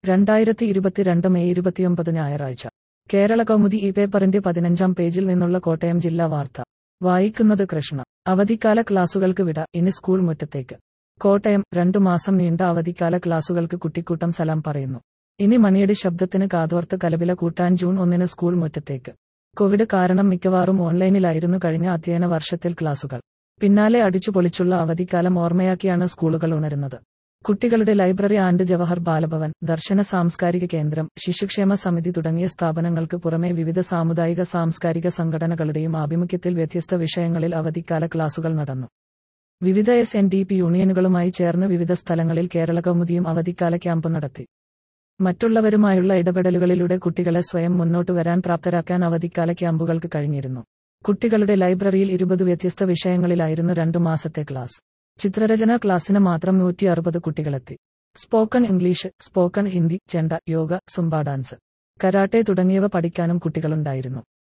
രണ്ടായിരത്തി ഇരുപത്തിരണ്ട് മെയ് ഇരുപത്തിയൊമ്പത് ഞായറാഴ്ച കേരള കൗമുദി ഈ പേപ്പറിന്റെ പതിനഞ്ചാം പേജിൽ നിന്നുള്ള കോട്ടയം ജില്ലാ വാർത്ത വായിക്കുന്നത് കൃഷ്ണ അവധിക്കാല ക്ലാസുകൾക്ക് വിട ഇനി സ്കൂൾ മുറ്റത്തേക്ക് കോട്ടയം രണ്ടു മാസം നീണ്ട അവധിക്കാല ക്ലാസുകൾക്ക് കുട്ടിക്കൂട്ടം സലാം പറയുന്നു ഇനി മണിയടി ശബ്ദത്തിന് കാതോർത്ത് കലപില കൂട്ടാൻ ജൂൺ ഒന്നിന് സ്കൂൾ മുറ്റത്തേക്ക് കോവിഡ് കാരണം മിക്കവാറും ഓൺലൈനിലായിരുന്നു കഴിഞ്ഞ അധ്യയന വർഷത്തിൽ ക്ലാസുകൾ പിന്നാലെ അടിച്ചു പൊളിച്ചുള്ള അവധിക്കാലം ഓർമ്മയാക്കിയാണ് സ്കൂളുകൾ ഉണരുന്നത് കുട്ടികളുടെ ലൈബ്രറി ആൻഡ് ജവഹർ ബാലഭവൻ ദർശന സാംസ്കാരിക കേന്ദ്രം ശിശുക്ഷേമ സമിതി തുടങ്ങിയ സ്ഥാപനങ്ങൾക്ക് പുറമെ വിവിധ സാമുദായിക സാംസ്കാരിക സംഘടനകളുടെയും ആഭിമുഖ്യത്തിൽ വ്യത്യസ്ത വിഷയങ്ങളിൽ അവധിക്കാല ക്ലാസുകൾ നടന്നു വിവിധ എസ് എൻ ഡി പി യൂണിയനുകളുമായി ചേർന്ന് വിവിധ സ്ഥലങ്ങളിൽ കേരള കൗമുദിയും അവധിക്കാല ക്യാമ്പ് നടത്തി മറ്റുള്ളവരുമായുള്ള ഇടപെടലുകളിലൂടെ കുട്ടികളെ സ്വയം മുന്നോട്ട് വരാൻ പ്രാപ്തരാക്കാൻ അവധിക്കാല ക്യാമ്പുകൾക്ക് കഴിഞ്ഞിരുന്നു കുട്ടികളുടെ ലൈബ്രറിയിൽ ഇരുപത് വ്യത്യസ്ത വിഷയങ്ങളിലായിരുന്നു രണ്ടു മാസത്തെ ക്ലാസ് ചിത്രരചന ക്ലാസ്സിന് മാത്രം നൂറ്റി അറുപത് കുട്ടികളെത്തി സ്പോക്കൺ ഇംഗ്ലീഷ് സ്പോക്കൺ ഹിന്ദി ചെണ്ട യോഗ സുംബ ഡാൻസ് കരാട്ടെ തുടങ്ങിയവ പഠിക്കാനും കുട്ടികളുണ്ടായിരുന്നു